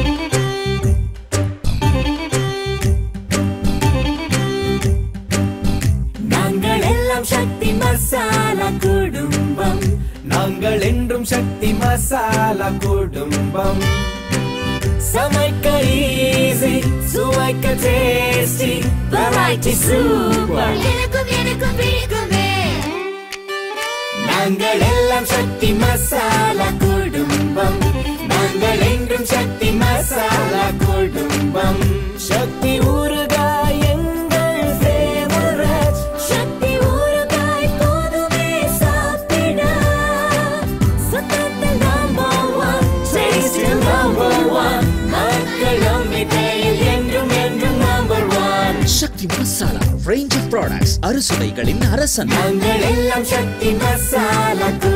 நாங்கள் எல்லாம் சக்தி மசாலா குடும்பம் நாங்கள் என்றும் சக்தி மசாலா குடும்பம் சமைக்க ஈஸி சுவைக்க டேஸ்டி வெரைட்டி சூப்பர் எனக்கும் எனக்கும் பிடிக்குமே நாங்கள் எல்லாம் சக்தி மசாலா குடும்பம் நாங்கள் என்றும் சக்தி மசாலா குடும்பம் சக்தி ஊறுகாய் எங்கள் ஃபேவரட் சக்தி ஊறுகாய் போதுமே சாப்பிட சுத்தத்தில் நம்பர் ஒன் டேஸ்டில் நம்பர் ஒன் மக்கள் நம்பிக்கையில் என்றும் என்றும் number one Sakthi masala range of products அறுசுவைகளின் அரசன் நாங்கள் எல்லாம் சக்தி மசாலா